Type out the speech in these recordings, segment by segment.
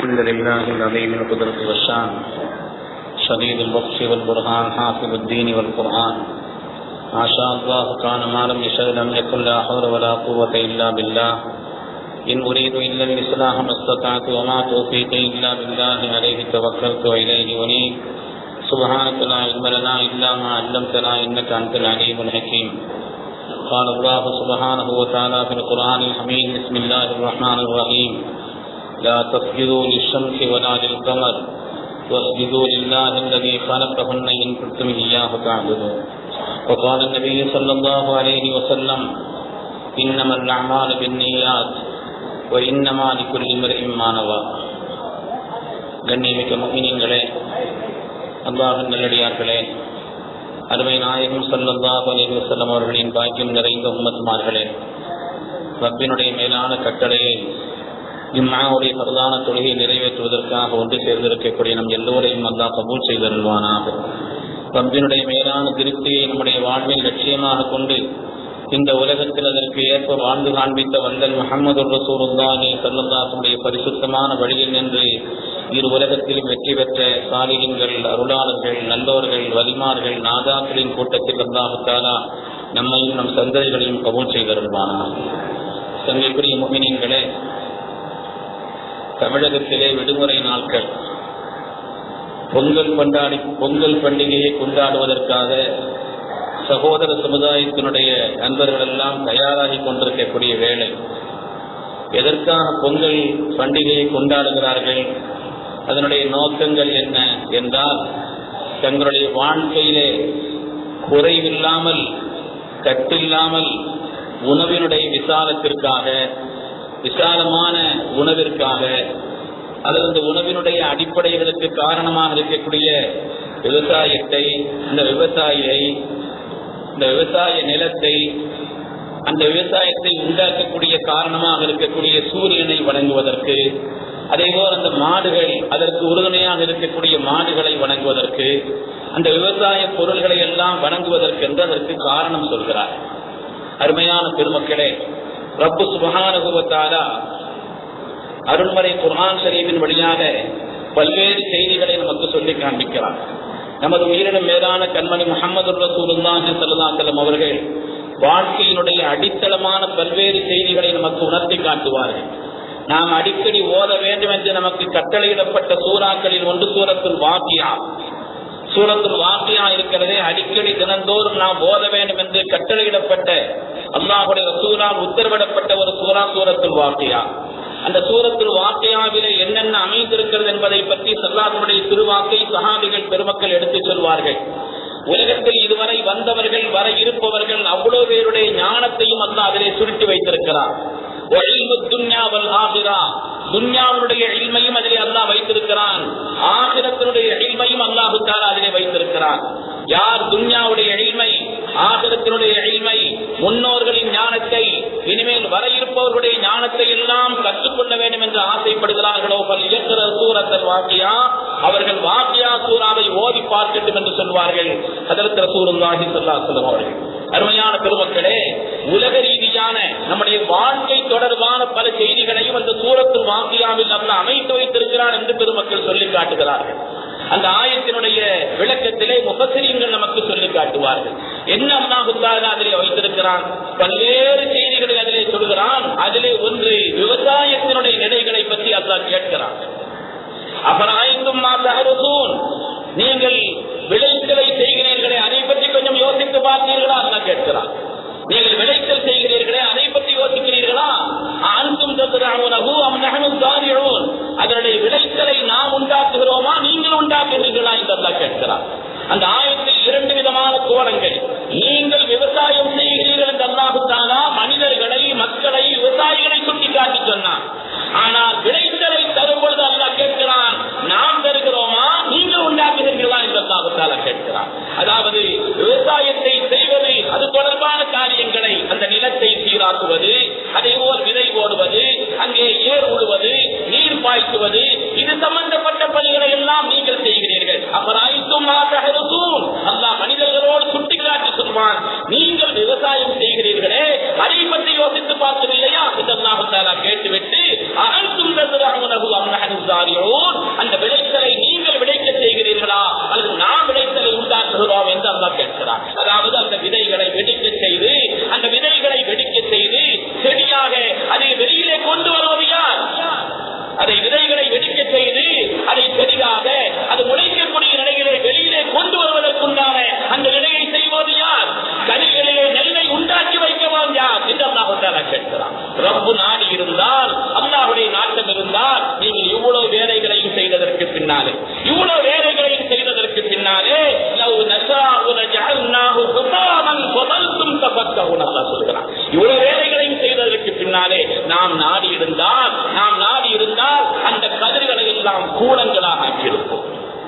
الحمد لله العظيم القدرة والشان شديد البطش والبرهان حافظ الدين والقرآن ما شاء الله كان ما لم يشاء لم يكن لا حول ولا قوة إلا بالله إن أريد إلا الإصلاح ما استطعت وما توفيقي إلا بالله عليه توكلت وإليه أنيب سبحانك لا علم لنا إلا ما علمتنا إنك أنت العليم الحكيم قال الله سبحانه وتعالى في القرآن الحميد بسم الله الرحمن الرحيم لا تسجدوا للشمس ولا للقمر واسجدوا لله الذي خلقهن إن كنتم إياه تعبدون وقال النبي صلى الله عليه وسلم إنما الأعمال بالنيات وإنما لكل امرئ ما نوى கண்ணியமிக்க முக்மினீங்களே அல்லாஹ் நல்லடியார்களே அருமை நாயகம் சல்லல்லாஹு அலைஹி வஸல்லம் அவர்களின் பாக்கியம் நிறைந்த உம்மத்துமார்களே ரப்பினுடைய மேலான கட்டளையை இம்மாவுடைய பிரதான தொழுகையை நிறைவேற்றுவதற்காக ஒன்று சேர்ந்திருக்கக்கூடிய நம் எல்லோரையும் அல்லாஹ் கபூல் செய்தருள்வானாக ரப்பினுடைய மேலான திருப்தியை நம்முடைய வாழ்வில் லட்சியமாக கொண்டு இந்த உலகத்தில் அதற்கு ஏற்ப வாழ்ந்து காண்பித்த வந்தல் முகமது ரசூருல்லாஹி சல்லல்லாஹுடைய பரிசுத்தமான வழியில் நின்று இரு உலகத்திலும் வெற்றி பெற்ற சாலிகங்கள் அருளாளர்கள் நல்லோர்கள் வலிமார்கள் நாதாக்களின் கூட்டத்தில் அல்லாஹுத்தாலா நம்மையும் நம் சந்ததிகளையும் கபூல் செய்தருள்வானா சங்கைக்குரிய முகினீங்களே தமிழகத்திலே விடுமுறை நாட்கள் பொங்கல் கொண்டாடி பொங்கல் பண்டிகையை கொண்டாடுவதற்காக சகோதர சமுதாயத்தினுடைய நண்பர்கள் எல்லாம் தயாராகி கொண்டிருக்கக்கூடிய வேலை எதற்காக பொங்கல் பண்டிகையை கொண்டாடுகிறார்கள் அதனுடைய நோக்கங்கள் என்ன என்றால் தங்களுடைய வாழ்க்கையிலே குறைவில்லாமல் கட்டில்லாமல் உணவினுடைய விசாலத்திற்காக விசாலமான உணவிற்காக அல்லது அந்த உணவினுடைய அடிப்படைகளுக்கு காரணமாக இருக்கக்கூடிய விவசாயத்தை அந்த விவசாயியை இந்த விவசாய நிலத்தை அந்த விவசாயத்தை உண்டாக்கக்கூடிய காரணமாக இருக்கக்கூடிய சூரியனை வணங்குவதற்கு அதேபோல் அந்த மாடுகள் அதற்கு உறுதுணையாக இருக்கக்கூடிய மாடுகளை வணங்குவதற்கு அந்த விவசாய பொருள்களை எல்லாம் வணங்குவதற்கு என்று அதற்கு காரணம் சொல்கிறார் அருமையான பெருமக்களே ரப்பு சுபகானுபவத்தாலா அருண்மறை குர்ஆன் ஷரீஃபின் வழியாக பல்வேறு செய்திகளை நமக்கு சொல்லி காண்பிக்கிறார் நமது உயிரினும் மேலான கண்மணி முகமது ரசூலுல்லாஹி சல்லாசலம் அவர்கள் வாழ்க்கையினுடைய அடித்தளமான பல்வேறு செய்திகளை நமக்கு உணர்த்தி காட்டுவார்கள் நாம் அடிக்கடி ஓத வேண்டும் என்று நமக்கு கட்டளையிடப்பட்ட சூறாக்களில் ஒன்று சூரத்துல் வாக்கியா சூரத்துல் வாக்கியா இருக்கிறதே அடிக்கடி தினந்தோறும் நாம் ஓத வேண்டும் என்று கட்டளையிடப்பட்ட அல்லாஹுடைய சூறால் உத்தரவிடப்பட்ட ஒரு சூறா சூரத்துல் வாக்கியா அந்த சூரத்தில் வாக்கையாவிலே என்னென்ன அமைந்திருக்கிறது என்பதை பற்றி சல்லாதனுடைய திருவாக்கை சகாபிகள் பெருமக்கள் எடுத்துச் சொல்வார்கள் உலகத்தில் இதுவரை வந்தவர்கள் வர இருப்பவர்கள் அவ்வளவு பேருடைய ஞானத்தையும் அல்ல அதிலே சுருட்டி வைத்திருக்கிறார் துன்யாவுடைய இல்மையும் அதிலே அல்லாஹ் வைத்திருக்கிறான் ஆகிரத்தினுடைய இல்மையும் அல்லாஹு தாரா அதிலே வைத்திருக்கிறான் யார் துன்யாவுடைய எழில்மை ஆகிரத்தினுடைய எழில்மை முன்னோர்களின் ஞானத்தை இனிமேல் வர இருப்பவர்களுடைய ஞானத்தை எல்லாம் கற்றுக்கொள்ள வேண்டும் என்று ஆசைப்படுகிறார்களோ இயக்கிற சூரத்தல் வாக்கியா அவர்கள் வாக்கியா சூறாவை ஓதி பார்க்கட்டும் என்று சொல்வார்கள் அதற்கு சூருந்தாகி சொல்லா சொல்லுவார்கள் அருமையான பெருமக்களே உலக ரீதியான நம்முடைய வாழ்க்கை தொடர்பான பல செய்திகளையும் அந்த சூரத்தில் வாக்கியாவில் நம்ம அமைத்து வைத்திருக்கிறார் என்று பெருமக்கள் சொல்லி காட்டுகிறார்கள் அந்த ஆயத்தினுடைய விளக்கத்திலே முகசிரியங்கள் நமக்கு சொல்லி காட்டுவார்கள் என்ன அல்லாஹுத்தாரா அதிலே வைத்திருக்கிறான் பல்வேறு செய்திகளை அதிலே சொல்கிறான் அதிலே ஒன்று விவசாயத்தினுடைய நிலைகளை பற்றி அல்லாஹ் கேட்கிறான் அபராய்ந்தும் நீங்கள் விளைச்சலை செய்கிறீர்களே அதை பற்றி கொஞ்சம் யோசித்து பார்த்தீர்களா அல்ல கேட்கிறான் நீங்கள் விளைச்சல் செய்கிறீர்களே அதை பற்றி யோசிக்கிறீர்களா அன்சும் அதனுடைய விளைச்சலை நாம் உண்டாக்குகிறோமா நீங்கள் உண்டாக்குகிறீர்களா என்று கேட்கிறார் அந்த ஆயத்தில் இரண்டு விதமான கோணங்கள் நீங்கள் விவசாயம் செய்கிறீர்கள் என்று அல்லாஹுத்தானா மனிதர்களை மக்களை விவசாயிகளை சுட்டி காட்டி சொன்னான் ஆனால் விளைச்சலை தரும் பொழுது அல்லா கேட்கிறான் நாம் தருகிறோமா நீங்கள் உண்டாக்குகிறீர்களா என்று அல்லாஹுத்தாலா கேட்கிறான் அதாவது விவசாயத்தை செய்வது அது தொடர்பான காரியங்களை அந்த நிலத்தை சீராக்குவது அதே போல் விதை போடுவது அங்கே ஏர் உழுவது நீர் பாய்ச்சுவது இது சம்பந்தப்பட்ட பணிகளை எல்லாம் நீங்கள் செய்கிறீர்கள் அபராய்த்தும் அல்லாஹ் மனிதர்களோடு சுட்டிக்காட்டி சொல்வான் நீங்கள் விவசாயம் செய்கிறீர்களே அதை பற்றி யோசித்து பார்த்தது இல்லையா இந்த அல்லாஹு தாலா கேட்டுவிட்டு அகழ்த்தும் தசுராமுனகு அம்னஹனுசாரியோர் அந்த விளைச்சலை நீங்கள் விளைக்க செய்கிறீர்களா அல்லது நாம் விளைச்சலை உண்டாக்குகிறோம் என்று அல்லாஹ் கேட்கிறார் அதாவது அந்த விதைகளை வெடிக்க செய்து அந்த விதைகளை வெடிக்க செய்து செடியாக அதை வெளியிலே கொண்டு வருவது யார் அதை விதைகளை வெடிக்க செய்து அதை செடியாக அது முளைக்கக்கூடிய நிலையிலே வெளியிலே கொண்டு வருவதற்குண்டான அந்த நிலையை செய்வது யார் கனிகளிலே நெல்லை உண்டாக்கி வைக்கவான் யார் என்று அல்லாஹால கேட்கிறான் ரப்பு நாடி இருந்தால் அல்லாஹுடைய நாட்டம் இருந்தால் நீங்கள் இவ்வளவு வேலைகளையும் செய்ததற்கு பின்னாலே இவ்வளவு வேலைகளையும் செய்ததற்கு பின்னாலே லவ் நஷாஉ லஜஅல்நாஹு ஹுதாமன் ஃபதல்தும் தஃபக்கஹுன் அல்லாஹ் சொல்கிறான் இவ்வளவு வேலைகளையும் செய்ததற்கு பின்னாலே நாம் நாடி இருந்தால் நாம் நாடி இருந்தால் அந்த கதிர்களை எல்லாம் கூலங்களாக ஆக்கியிருப்போம்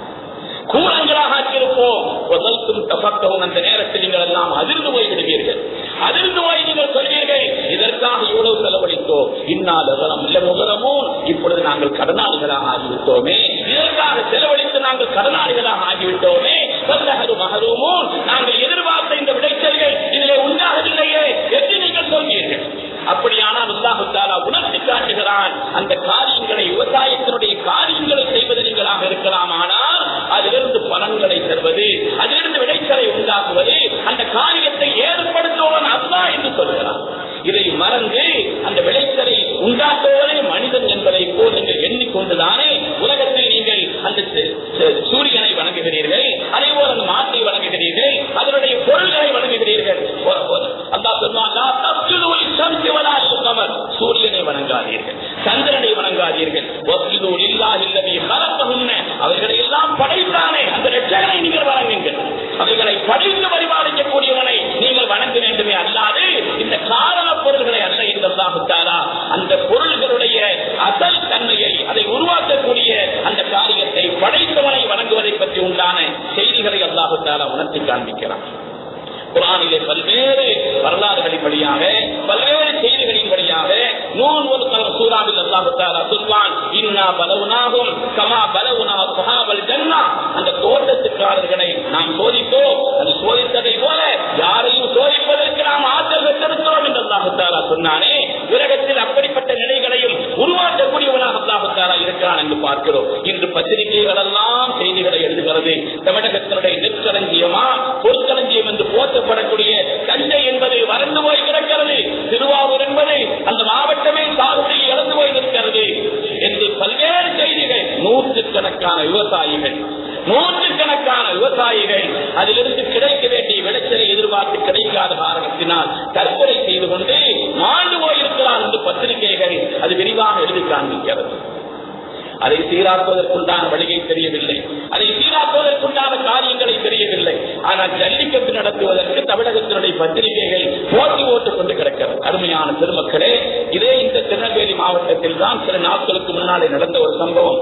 கூலங்களாக ஆக்கியிருப்போம் முதல்க்கும் தப்பக்கவும் அந்த நேரத்தில் நீங்கள் எல்லாம் அதிர்ந்து போய் விடுவீர்கள் அதிர்ந்து போய் நீங்கள் சொல்வீர்கள் இதற்காக இவ்வளவு செலவழித்தோம் இன்னாத இல்ல முகரமும் இப்பொழுது நாங்கள் கடனாளிகளாக ஆகிவிட்டோமே இதற்காக செலவழித்து நாங்கள் கடனாளிகளாக ஆகிவிட்டோமே வல்லஹரு மகரூமும் நாங்கள் எதிர்பார்த்த இந்த விளைச்சல்கள் இதிலே உண்டாகவில்லையே என்று நீங்கள் சொல்வீர்கள் அப்படியானால் அல்லாஹு தாலா உணர்த்தி காட்டுகிறான் அந்த காரியங்களை விவசாயத்தினுடைய காரியங்களை செய்வது நீங்களாக இருக்கலாம் ஆனால் அதிலிருந்து பலன்களை தருவது அதிலிருந்து விளைச்சலை உண்டாக்குவது அந்த காரியத்தை ஏற்படுத்துவன் அல்லா என்று சொல்கிறான் இதை மறந்து அந்த விளைச்சலை உண்டாக்குவதே மனிதன் என்பதை போல் நீங்கள் எண்ணிக்கொண்டுதானே உலகத்தில் நீங்கள் அந்த ச- ச- சூரியனை வணங்குகிறீர்கள் அதே போல் அந்த மாட்டை வணங்குகிறீர்கள் அதனுடைய பொருள்களை வணங்குகிறீர்கள் ஒ- ஒ- அல்லாஹ் சொல்வான், "லா தஸ்ஜுது லிஷம்சி வலா லில்கமர்." சூரியனை வணங்காதீர்கள் சந்திரனை வணங்காதீர்கள் வஸ்ஜுது லில்லாஹி அல்லதி கலக்கஹுன்ன. அவைகளை எல்லாம் படைத்தானே அந்த ரட்சகனை நீங்கள் வணங்குங்கள் அவைகளை படைத்து பரிபாலிக்கக்கூடியவனை நீங்கள் வணங்க வேண்டுமே அல்லாது இந்த காரண பொருள்களை அல்ல என்று அல்லாஹுத்தாரா அந்த பொருள்களுடைய அசல் தன்மையை அதை உருவாக்கக்கூடிய அந்த காரியத்தை படைத்தவனை வணங்குவதை பற்றி உண்டான செய்திகளை அல்லாஹுத்தாரா உணர்த்தி காண்பிக்கிறான் குரானிலே பல்வேறு வரலாறுகளின் வழியாக பல்வேறு செய்திகளின் வழியாக நூல் ஒரு தரம் சூறாவில் அல்லாஹு தாலா சொல்வான் இன்னா பலவுனாகும் கமா பலவுனா சுஹாபல் ஜன்னா அந்த தோட்டத்துக்காரர்களை நாம் சோதித்தோம் அது சோதித்ததை போல யாரையும் சோதிப்பதற்கு நாம் ஆற்றல் பெற்றிருக்கிறோம் என்று அல்லாஹு தாலா சொன்னானே உலகத்தில் அப்படிப்பட்ட நிலைகளையும் உருவாக்கக்கூடியவனாக அல்லாஹு தாலா இருக்கிறான் என்று பார்க்கிறோம் இன்று பத்திரிகைகள் எல்லாம் செய்திகளை எழுதுகிறது தமிழகத்தினுடைய நெற்களஞ்சியமா பொற்களஞ்சியம் என்று போற்றப்படக்கூடிய தஞ்சை என்பது வறண்டு போய் கிடக்கிறது திருவாரூர் என்பது அந்த மாவட்டமே சாகுபடியை இழந்து போய் நிற்கிறது என்று பல்வேறு செய்திகள் நூற்றுக்கணக்கான விவசாயிகள் நூற்றுக்கணக்கான விவசாயிகள் அதிலிருந்து கிடைக்க வேண்டிய விளைச்சலை எதிர்பார்த்து கிடைக்காத காரணத்தினால் தற்கொலை செய்து கொண்டு மாண்டு போயிருக்கிறார் என்று பத்திரிகைகள் அது விரிவாக எழுதி காண்பிக்கிறது அதை சீராக்குவதற்குண்டான வழியை தெரியவில்லை அதை சீராக்குவதற்குண்டான காரியங்களை தெரியவில்லை ஆனால் ஜல்லிக்கட்டு நடத்துவதற்கு தமிழகத்தினுடைய பத்திரிகைகள் போட்டி ஓட்டுக் கொண்டு கிடக்கிறது அருமையான பெருமக்களே இதே இந்த திருநெல்வேலி மாவட்டத்தில் தான் சில நாட்களுக்கு முன்னாலே நடந்த ஒரு சம்பவம்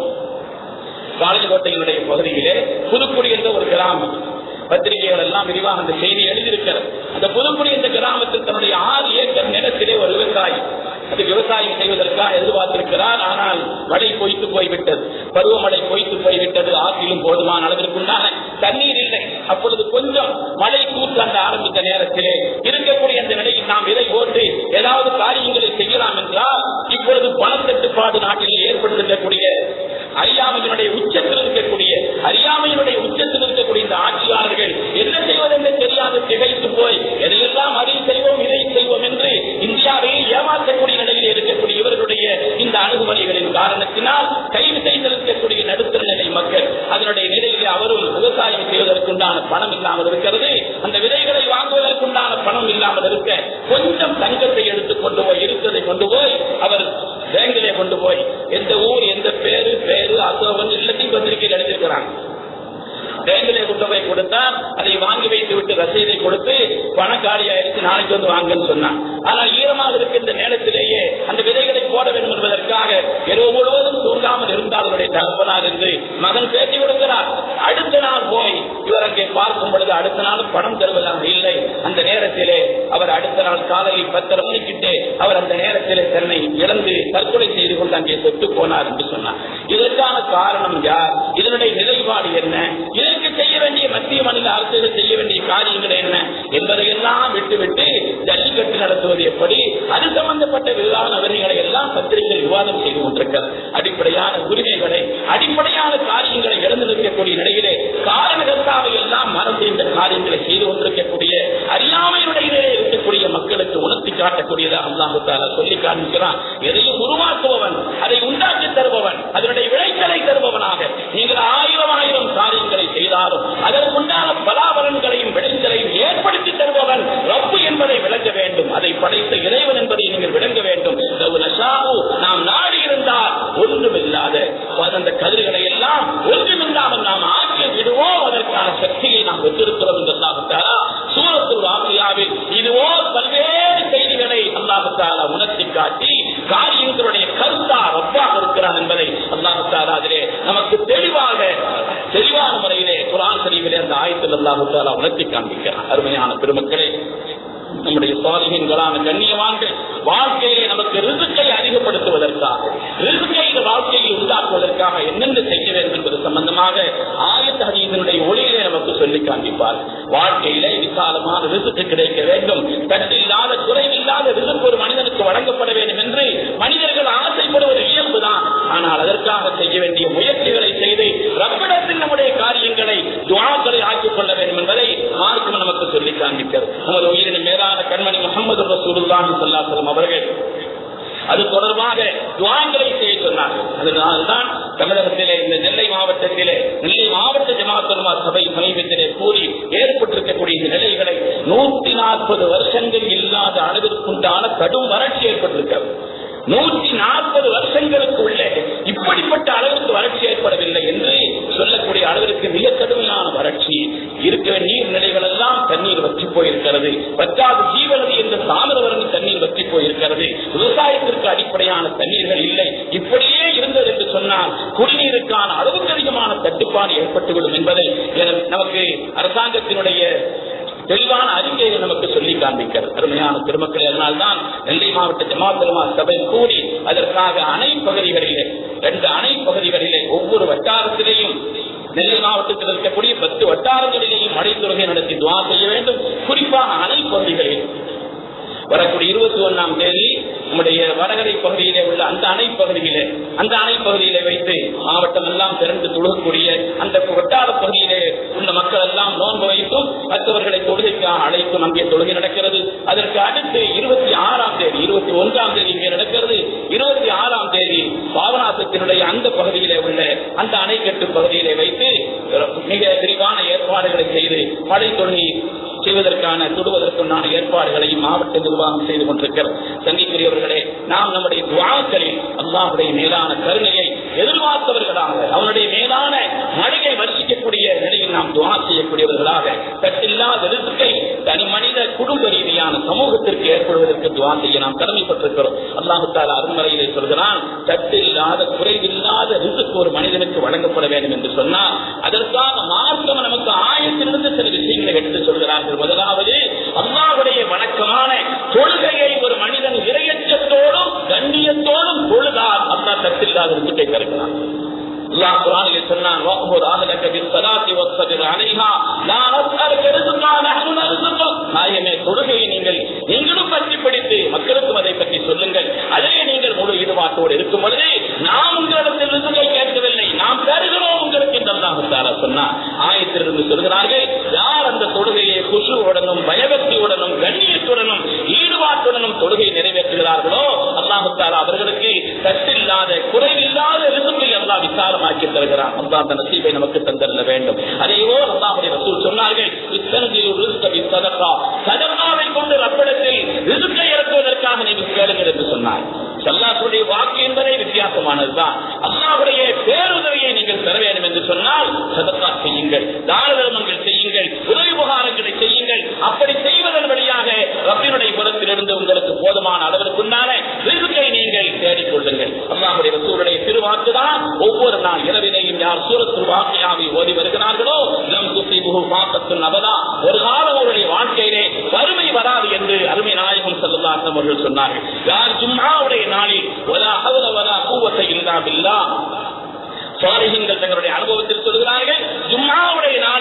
காலேஜோட்டையினுடைய பகுதியிலே புதுக்குடி என்ற ஒரு கிராமம் பத்திரிகைகள் எல்லாம் விரிவாக அந்த செய்தி எழுதியிருக்கிறது அந்த புதுக்குடி என்ற கிராமத்தில் தன்னுடைய ஆறு ஏக்கர் நிலத்திலே ஒரு விவசாயி அது விவசாயம் செய்வதற்காக எதிர்பார்த்திருக்கிறார் ஆனால் மழை பொய்த்து போய்விட்டது பருவமழை பொய்த்து போய்விட்டது ஆற்றிலும் போதுமான அளவிற்குண்டான தண்ணீர் இல்லை அப்பொழுது கொஞ்சம் மழை கூத்தாண்ட ஆரம்பித்த நேரத்திலே இருக்கக்கூடிய அந்த நிலையில் நாம் இதை போட்டு ஏதாவது காரியங்களை செய்யலாம் என்றால் இப்பொழுது பணத்தட்டுப்பாடு நாட்டில் ஏற்பட்டிருக்கக்கூடிய அறியாமையினுடைய உச்சத்தில் இருக்கக்கூடிய அறியாமையினுடைய உச்சத்தில் இருக்கக்கூடிய இந்த ஆட்சியாளர்கள் என்ன செய்வதென்று தெரியாது திகைத்து போய் எதையெல்லாம் அதை செய்வோம் இதை செய்வோம் என்று இந்தியாவை ஏமாற்றக்கூடிய நிலையில் இருக்கக்கூடிய இவர்களுடைய இந்த அணுகுமுறைகளின் காரணத்தினால் கைது செய்திருக்கக்கூடிய நடுத்தர நிலை மக்கள் அதனுடைய நிலையிலே அவரும் விவசாயம் செய்வதற்குண்டான பணம் இல்லாமல் இருக்கிறது அந்த விதைகளை வாங்குவதற்குண்டான பணம் இல்லாமல் இருக்க கொஞ்சம் தங்கத்தை எடுத்துக் கொண்டு போய் இருக்கிறதை கொண்டு போய் அவர் பேங்கிலே கொண்டு போய் எந்த ஊர் எந்த பேரு பேரு அசோகன் எல்லாத்தையும் பத்திரிகையில் எழுதியிருக்கிறாங்க பேங்கிலே கொண்டு போய் கொடுத்தா அதை வாங்கி வைத்து விட்டு ரசீதை கொடுத்து பணக்காரி ஆயிடுச்சு நாளைக்கு வந்து வாங்கன்னு சொன்னான் ஆனால் ஈரமாக இருக்கின்ற நேரத்திலேயே அந்த விதைகளை போட வேண்டும் என்பதற்காக இரவு முழுவதும் தூங்காமல் இருந்தால் அவருடைய தகப்பனார் என்று மகன் பேட்டி கொடுக்கிறார் அடுத்த நாள் போய் இவர் அங்கே பார்க்கும் பொழுது அடுத்த நாள் பணம் தருவதாக இல்லை அந்த நேரத்திலே அவர் அடுத்த நாள் காலையில் பத்தரை மணிக்கிட்டு அவர் அந்த நேரத்திலே தன்னை இழந்து தற்கொலை செய்து கொண்டு அங்கே செத்து போனார் என்று சொன்னார் இதற்கான காரணம் யார் இதனுடைய நிலைப்பாடு என்ன இதற்கு செய்ய வேண்டிய மத்திய மாநில அரசுகள் செய்ய வேண்டிய காரியங்கள் என்ன என்பதையெல்லாம் விட்டுவிட்டு ஜல்லிக்கட்டு நடத்துவது எப்படி அது சம்பந்தப்பட்ட விவாத வரிகளை எல்லாம் பத்திரிகை விவாதம் செய்து கொண்டிருக்கிறது அடிப்படையான உரிமைகளை அடிப்படையான காரியங்களை இழந்து நிற்கக்கூடிய நிலையிலே காரணகர்த்தாவை எல்லாம் மறந்து இந்த காரியங்களை செய்து கொண்டிருக்கக்கூடிய அறியாமையுடைய இருக்கக்கூடிய மக்களுக்கு உணர்த்தி காட்டக்கூடியதாக அல்லாஹு தாலா சொல்லி காண்பிக்கிறான் எதையும் உருவாக்குபவன் அதை உண்டாக்கி தருபவன் அதனுடைய விளைச்சலை தருபவனாக நீங்கள் ஆயிரம் ஆயிரம் காரியங்களை செய்தாலும் அதற்குண்டான பலாபலன்களையும் விளைச்சலையும் ஏற்படுத்தி தருபவன் ரப்பு என்பதை விளங்க வேண்டும் அதை படைத்த இறைவன் என்பதை நீங்கள் விளங்க வேண்டும் லவ் நஷாஉ, நாம் நாடி இருந்தால் ஒன்றுமில்லாத அந்த கதிர்களை எல்லாம் ஒன்றுமில்லாமல் நாம் ஆக்கி விடுவோம் அதற்கான சக்தியை நாம் பெற்றிருக்கிறோம் என்று அல்லாஹாலா சூரத்துல் வாக்கியாவில் இதுவோ பல்வேறு செய்திகளை அல்லாஹாலா உணர்த்தி காட்டி காரியங்களுடைய கருத்தா ரப்பாக இருக்கிறான் என்பதை அல்லாஹாலா அதிலே நமக்கு தெளிவாக தெளிவான முறையிலே குரான் சரிவிலே அந்த ஆயத்தில் அல்லாஹாலா உணர்த்தி காண்பிக்கிறான் அருமையான பெருமக்களே நம்முடைய சுவாதிகளான கண்ணியவான்கள் வாழ்க்கையிலே நமக்கு ரிசுக்கை அதிகப்படுத்துவதற்காக ரிசுக்கை இந்த வாழ்க்கையில் உண்டாக்குவதற்காக என்னென்ன செய்ய வேண்டும் என்பது சம்பந்தமாக ஆயத்த ஹதீசனுடைய ஒளியிலே நமக்கு சொல்லி காண்பிப்பார் வாழ்க்கையிலே விசாலமான ரிசுக்கு கிடைக்க வேண்டும் தட்டில்லாத குறைவில்லாத ரிசுக்கு ஒரு மனிதனுக்கு வழங்கப்பட வேண்டும் என்று மனிதர்கள் ஆசைப்படுவது இயல்புதான் ஆனால் அதற்காக செய்ய வேண்டிய முயற்சிகளை செய்து ரப்பிடத்தில் நம்முடைய காரியங்களை துவாக்களை ஆக்கிக் கொள்ள வேண்டும் என்பதை மார்க்கம் நமக்கு சொல்லி காண்பிக்கிறது நமது உயிரின் மேலான கண்மணி முகமது ரசூலுல்லாஹி ஸல்லல்லாஹு அவர்கள் அது தொடர்பாக துவாங்களை செய்ய சொன்னார்கள் அதனால்தான் தமிழகத்திலே இந்த நெல்லை மாவட்டத்திலே நெல்லை மாவட்ட ஜமாத்துலமா சபை சமீபத்திலே கூறி ஏற்பட்டிருக்கக்கூடிய இந்த நிலைகளை நூத்தி நாற்பது வருஷங்கள் இல்லாத அளவிற்குண்டான கடும் வறட்சி ஏற்பட்டிருக்கிறது நூற்றி நாற்பது வருஷங்களுக்கு உள்ளே இப்படிப்பட்ட அளவுக்கு வறட்சி ஏற்படவில்லை என்று சொல்லக்கூடிய அளவிற்கு மிக கடுமையான வறட்சி இருக்கிற நீர்நிலைகள் எல்லாம் தண்ணீர் வற்றி போயிருக்கிறது பத்தாவது ஜீவநதி என்ற தாமிரவரணி தண்ணீர் வற்றி போயிருக்கிறது விவசாயத்திற்கு அடிப்படையான தண்ணீர்கள் இல்லை இப்படியே இருந்தது என்று சொன்னால் குடிநீருக்கான அளவுக்கு அதிகமான தட்டுப்பாடு ஏற்பட்டுவிடும் என்பதை என- நமக்கு அரசாங்கத்தினுடைய தெளிவான அறிக்கையை நமக்கு சொல்லி காண்பிக்கிறது அருமையான பெருமக்கள் அதனால்தான் நெல்லை மாவட்ட ஜமாத்தலமா சபை கூடி அதற்காக அணை பகுதிகளிலே ரெண்டு அணை பகுதிகளிலே ஒவ்வொரு வட்டாரத்திலேயும் நெல்லை மாவட்டத்தில் இருக்கக்கூடிய பத்து வட்டாரங்களிலேயும் மழை தொழுகை நடத்தி துவா செய்ய வேண்டும் குறிப்பாக அணை பகுதிகளில் வரக்கூடிய இருபத்தி ஒன்னாம் தேதி நம்முடைய வடகரை பகுதியிலே உள்ள அந்த அணை பகுதியிலே அந்த அணை பகுதியிலே வைத்து மாவட்டம் எல்லாம் திரண்டு தொழுகக்கூடிய அந்த வட்டார பகுதியிலே உள்ள மக்கள் எல்லாம் நோன்பு வைத்தும் மற்றவர்களை தொழுகைக்காக அழைத்தும் அங்கே தொழுகை நடக்கிறது அதற்கு அடுத்து இருபத்தி ஆறாம் தேதி இருபத்தி ஒன்றாம் தேதி இங்கே நடக்கிறது இருபத்தி ஆறாம் தேதி பாவநாசத்தினுடைய அந்த பகுதியிலே உள்ள அந்த அணைக்கட்டு பகுதியிலே வைத்து மிக விரிவான ஏற்பாடுகளை செய்து மழை தொழுகை செய்வதற்கான தொடுவதற்குண்டான ஏற்பாடுகளையும் மாவட்ட நிர்வாகம் செய்து கொண்டிருக்கிறது சந்திக்குரியவர்களே நாம் நம்முடைய துவாக்களில் அல்லாஹுடைய மேலான கருணையை எதிர்பார்த்தவர்களாக அவனுடைய மேலான மழையை வர்ஷிக்கக்கூடிய நிலையில் நாம் துவா செய்யக்கூடியவர்களாக தட்டில்லாத ரிசுக்கை தனி மனித குடும்ப ரீதியான சமூகத்திற்கு ஏற்படுவதற்கு துவா செய்ய நாம் கடமைப்பட்டிருக்கிறோம் அல்லாஹு தாலா அருமறையிலே சொல்கிறான் தட்டில்லாத குறைவில்லாத ரிசுக்கு ஒரு மனிதனுக்கு வழங்கப்பட வேண்டும் என்று சொன்னால் அதற்கான மார்க்கம் நமக்கு ஆயத்திலிருந்து சில விஷயங்களை எடுத்து சொல்கிறார்கள் முதலாவது அல்லாஹுடைய வணக்கமான தொழுகையை ஒரு மனிதன் இரையச்சத்தோடும் கண்ணியத்தோடும் தொழுதால் அல்லாஹ் தட்டில்லாத ரிசுக்கை தருகிறான் அல்லாஹ் குர்ஆனிலே சொன்னான் வஅபுர் அஹலக பிஸ்ஸலாத்தி வஸ்ஸபிர் அலைஹா லா நஸ்அலுக ரிஸ்கா நஹ்னு நர்சுகுக் நாயமே தொழுகையை நீங்கள் நீங்களும் பற்றி பிடித்து மக்களுக்கும் அதை பற்றி சொல்லுங்கள் அதிலே நீங்கள் முழு ஈடுபாட்டோடு இருக்கும் பொழுது நாம் உங்களிடத்தில் ரிசுகை கேட்கவில்லை நாம் தருகிறோம் உங்களுக்கு என்று அல்லாஹ் தஆலா சொன்னார் ஆயத்திலிருந்து சொல்கிறார்கள் யார் அந்த தொழுகையை குஷுவுடனும் பயபக்தியுடனும் கண்ணியத்துடனும் ஈடுபாட்டுடனும் தொழுகை நிறைவேற்றுகிறார்களோ அல்லாஹு தாலா அவர்களுக்கு தட்டில்லாத குறைவில்லாத ரிசுக்கை அல்லாஹ் விசாலமாக்கி தருகிறான் அல்லாஹ் அந்த நசீபை நமக்கு தந்தரல வேண்டும் அதையோ அல்லாஹுடைய ரசூல் சொன்னார்கள் இத்தனத்தில் ரிஸ்க சதகா சதகாவை கொண்டு ரப்பிடத்தில் ரிசுக்கை இறக்குவதற்காக நீங்கள் கேளுங்கள் என்று சொன்னார் சல்லாசுடைய வாக்கு என்பதே வித்தியாசமானதுதான் அல்லாஹுடைய பேருதவியை நீங்கள் பெற வேண்டும் என்று சொன்னால் சதக்கா செய்யுங்கள் தான தர்மங்கள் செய்யுங்கள் உதவி உபகாரங்களை செய்யுங்கள் அப்படி செய்வதன் வழியாக ரப்பினுடைய புறத்திலிருந்து உங்களுக்கு போதுமான அளவிற்குண்டான ரிசுக்கை நீங்கள் தேடிக் கொள்ளுங்கள் அல்லாஹுடைய ரசூலுடைய திருவாக்குதான் ஒவ்வொரு நாள் இரவிலையும் யார் சூரத்து வாக்கியாவை ஓதி வருகிறார்களோ லம் துசிபுஹு பாக்கத்துன் அபதா ஒரு காலம் அவருடைய வாழ்க்கையிலே வறுமை வராது என்று அருமை நாயகம் ஸல்லல்லாஹு அவர்கள் சொன்னார்கள் யார் ஜும்ஆவுடைய நாளில் வலா ஹவ்ல வலா குவத்த இல்லா பில்லாஹ் சாலிஹீன்கள் தங்களுடைய அனுபவத்தில் சொல்கிறார்கள் ஜும்மாவுடைய நாளில்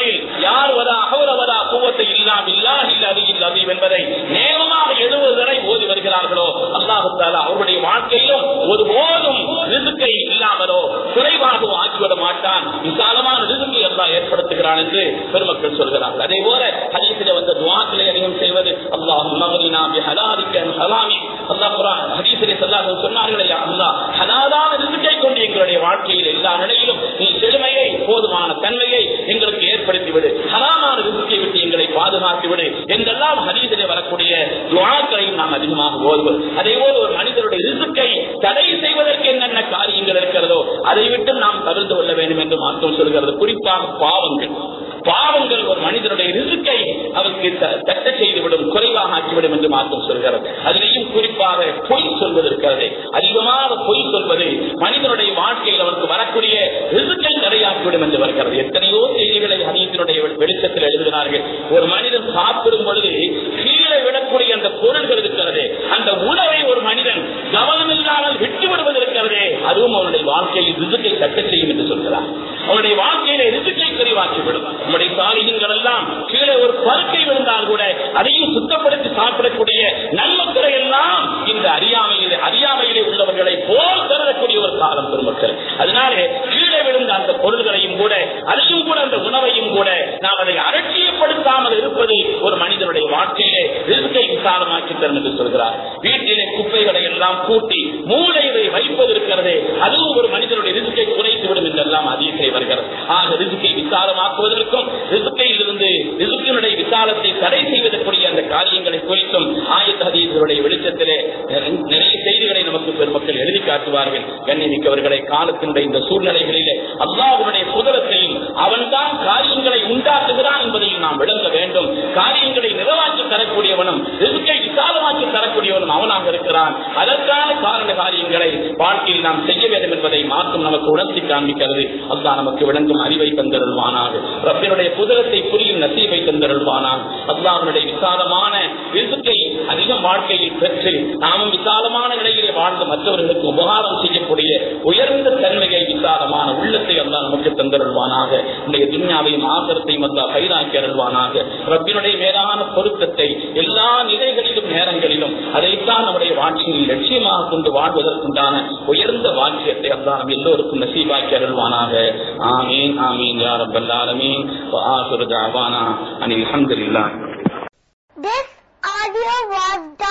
யார் வதா அகவரவதா கூவத்தை இல்லா இல்லா இல்ல அறியில் அறிவு என்பதை நேரமாக எழுபது வரை ஓதி வருகிறார்களோ அல்லாஹு தாலா அவருடைய வாழ்க்கையிலும் ஒருபோதும் ரிசுக்கை இல்லாமலோ குறைவாகவோ ஆக்கிவிட மாட்டான் விசாலமான ரிசுக்கை அல்லாஹ் ஏற்படுத்துகிறான் என்று பெருமக்கள் சொல்கிறார்கள் அதே போல ஹதீஸில் வந்த துவாக்களை அதிகம் செய்வது அல்லாஹ் மகரினா பி ஹலாலிக்க ஹலாமி அல்லாஹ் குரான் ஹதீஸிலே சொல்லாத சொன்னார்களே யா அல்லாஹ் ஹலாலான ரிசுக்கை கொண்டு எங்களுடைய வாழ்க்கையில் எல்லா நிலையிலும் நீ செழுமையை போதுமான தன்மையை எங்களுக்கு ஏற்படுத்தி விடு ஹலாமான ரிசுக்கை விட்டு எங்களை பாதுகாத்து விடு என்றெல்லாம் ஹதீஸிலே வரக்கூடிய துவாக்களையும் நாம் அதிகமாக ஓதுவது அதே போல ஒரு மனிதனுடைய ரிசுக்கை தடை செய்வதற்கு என்னென்ன காரியங்கள் இருக்கிறதோ அதை விட்டு நாம் தவிர்த்து கொள்ள வேண்டும் என்று மாற்றம் சொல்கிறது குறிப்பாக பாவங்கள் பாவங்கள் ஒரு மனிதனுடைய ரிசுக்கை அவருக்கு த- தட்ட செய்துவிடும் குறைவாக ஆக்கிவிடும் என்று மாற்றம் சொல்கிறது அதிலேயும் குறிப்பாக பொய் சொல்வது இருக்கிறது அதிகமாக பொய் சொல்வது மனிதனுடைய வாழ்க்கையில் அவருக்கு வரக்கூடிய ரிசுக்கை தடையாக்கிவிடும் என்று வருகிறது எத்தனையோ செய்திகளை ஹதீஸினுடைய வெளிச்சத்தில் எழுதுகிறார்கள் ஒரு மனிதன் சாப்பிடும் பொழுது கீழே விடக்கூடிய அந்த பொருள்கள் இருக்கிறது அந்த உணவை ஒரு மனிதன் கவனம் இல்லாமல் விட்டு விடுவது இருக்கிறதே அதுவும் அவனுடைய வாழ்க்கையில் ரிசுக்கை தட்ட செய்யும் என்று சொல்கிறார் அவனுடைய வாழ்க்கையில ரிசுக்கை குறைவாக்கிவிடும் நம்முடைய சாலிகங்கள் எல்லாம் கீழே ஒரு பருக்கை விழுந்தால் கூட அதையும் சுத்தப்படுத்தி சாப்பிடக்கூடிய நன்மக்களை எல்லாம் இந்த அறியாமையிலே அறியாமையிலே உள்ளவர்களை போல் கருதக்கூடிய ஒரு காலம் பெருமக்கள் அதனாலே கீழே விழுந்த அந்த பொருள்களையும் கூட அதையும் கூட அந்த உணவையும் கூட நாம் அதை அலட்சியப்படுத்தாமல் இருப்பது ஒரு மனிதனுடைய வாழ்க்கையிலே ரிஸ்கை விசாலமாக்கி தரும் என்று சொல்கிறார் வீட்டிலே குப்பைகளை எல்லாம் கூட்டி மூளையை வைப்பது இருக்கிறது அதுவும் ஒரு மனிதனுடைய ரிஸ்கை குறைத்து விடும் என்றெல்லாம் அதிகத்தை வருகிறது ஆக ரிஸ்கை விசாலமாக்குவதற்கும் ரிஸ்கையில் இருந்து ரிசுக்கினுடைய விசாலத்தை தடை செய்வதற்குரிய அந்த காரியங்களை குறித்தும் ஆயத்த ஹதீஸ்களுடைய வெளிச்சத்திலே நிறைய செய்திகளை நமக்கு பெருமக்கள் எழுதி காட்டுவார்கள் கண்ணிமிக்கவர்களை காலத்தினுடைய இந்த சூழ்நிலைகளிலே அல்லாஹ்வுடைய குதிரத்தையும் அவன்தான் காரியங்களை உண்டாக்குகிறான் என்பதையும் நாம் விளங்க வேண்டும் காரியங்களை நிறைவாக்கி தரக்கூடியவனும் ரிசுக்கை விசாலமாக்கி தரக்கூடியவனும் அவனாக இருக்கிறான் அதற்கான காரண காரியங்களை வாழ்க்கையில் நாம் செய்ய வேண்டும் என்பதை மாற்றம் நமக்கு உணர்த்தி காண்பிக்கிறது அல்லாஹ் நமக்கு விளங்கும் அறிவை தந்தருள்வானாக ரப்பினுடைய குதிரத்தை புரியும் நசீவை தந்தருள்வானாக அல்லாஹ்வுடைய விசாலமான ரிசுக்கை அதிகம் வாழ்க்கையில் பெற்று நாமும் விசாலமான நிலையிலே வாழ்ந்து மற்றவர்களுக்கு உபகாரம் செய்யக்கூடிய உயர்ந்த தன்மையை விசாலமான உள்ளத்தை அல்லாஹ் நமக்கு தந்தருள்வானாக நம்முடைய துன்யாவையும் ஆதரத்தையும் அல்லாஹ் பயிராக்கி அருள்வானாக ரப்பினுடைய மேலான பொருத்தத்தை எல்லா நிலைகளிலும் நேரங்களிலும் அதைத்தான் நம்முடைய வாழ்க்கையில் லட்சியமாக கொண்டு வாழ்வதற்குண்டான உயர்ந்த வாக்கியத்தை அல்லாஹ் நம் எல்லோருக்கும் நசீபாக்கி அருள்வானாக ஆமீன் ஆமீன் யா ரப்பல் ஆலமீன் வ ஆகிரு தஅவானா அனில் ஹம்துலில்லாஹ் This audio was